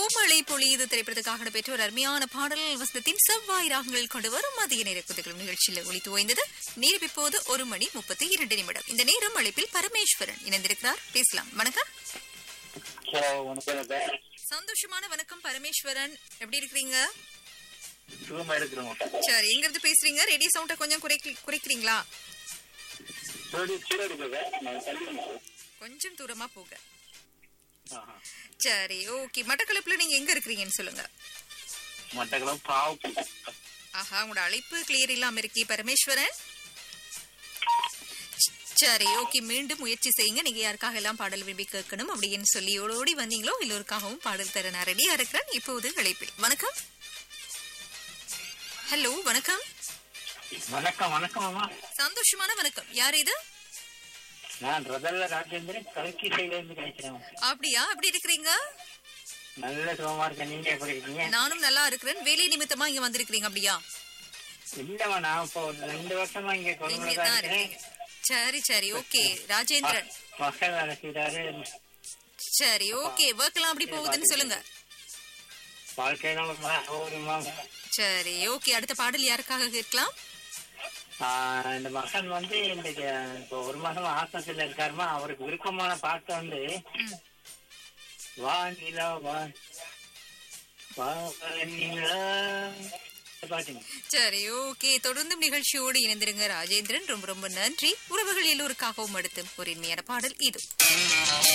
பூமழை பொழியுது திரைப்படத்துக்காக பெற்ற ஒரு அருமையான பாடல் வசனத்தின் செவ்வாய் ராகங்கள் கொண்டு வரும் மதிய நேர குதிகளும் நிகழ்ச்சியில் ஒளித்து ஓய்ந்தது நேரம் இப்போது ஒரு மணி முப்பத்தி இரண்டு நிமிடம் இந்த நேரம் அழைப்பில் பரமேஸ்வரன் இணைந்திருக்கிறார் பேசலாம் வணக்கம் ஹலோ வணக்கம் சார் சந்தோஷமான வணக்கம் பரமேஸ்வரன் எப்படி இருக்கிறீங்க சுகமா இருக்கிறோம் சரி எங்க இருந்து பேசுறீங்க ரேடியோ சவுண்ட கொஞ்சம் குறைக்க- குறைக்கிறீங்களா சரி சரி சார் நான் கல்யாணம் கொஞ்சம் தூரமா போக ஆஹா சரி ஓகே மட்டக்களப்புல நீங்க எங்க இருக்கிறீங்கன்னு சொல்லுங்க மட்டக்களம் பாவப்பு ஆஹா உங்களோட அழைப்பு கிளியர் இல்லாம இருக்கி பரமேஸ்வரன் சரி ஓகே மீண்டும் முயற்சி செய்யுங்க நீங்க யாருக்காக எல்லாம் பாடல் விரும்பி கேட்கணும் அப்படின்னு சொல்லி ஓடோடி வந்தீங்களோ எல்லோருக்காகவும் பாடல் தர நான் ரெடியா இருக்கிறேன் இப்போது அழைப்பில் வணக்கம் ஹலோ வணக்கம் வணக்கம் வணக்கம் அம்மா சந்தோஷமான வணக்கம் யார் இது நான் ரதல்ல ராஜேந்திரன் கல்கி சைடுல இருந்து கிடைக்கிறேன் அப்படியா எப்படி இருக்கிறீங்க நல்ல சுகமா இருக்கேன் நீங்க எப்படி இருக்கீங்க நானும் நல்லா இருக்கிறேன் வேலை நிமித்தமா இங்க வந்திருக்கிறீங்க அப்படியா இல்லம்மா நான் இப்போ ஒரு ரெண்டு வருஷமா இங்க இங்க கொழும்புல தான் தான் இருக்கீங்க இருக்கிறேன் சரி சரி ஓகே ராஜேந்திரன் மகள் வேலை செய்தாரு சரி ஓகே ஒர்க்லாம் அப்படி போகுதுன்னு சொல்லுங்க வாழ்க்கையில ஒரு மா- ஒரு மா- சரி ஓகே அடுத்த பாடல் யாருக்காக கேட்கலாம் ஆஹ் இந்த மகன் வந்து இந்த இப்போ ஒரு மாசம் ஆஸ்பத்திரியில இருக்காருமா அவருக்கு விருப்பமான பாட்டு வந்து ம். வானிலா வா வானிலா இந்த பாட்டுங்க சரி ஓகே தொடர்ந்தும் நிகழ்ச்சியோடு இணைந்திருங்க ராஜேந்திரன் ரொம்ப ரொம்ப நன்றி உறவுகள் எல்லோருக்காகவும் அடுத்து ஒரு இனிமையான பாடல் இது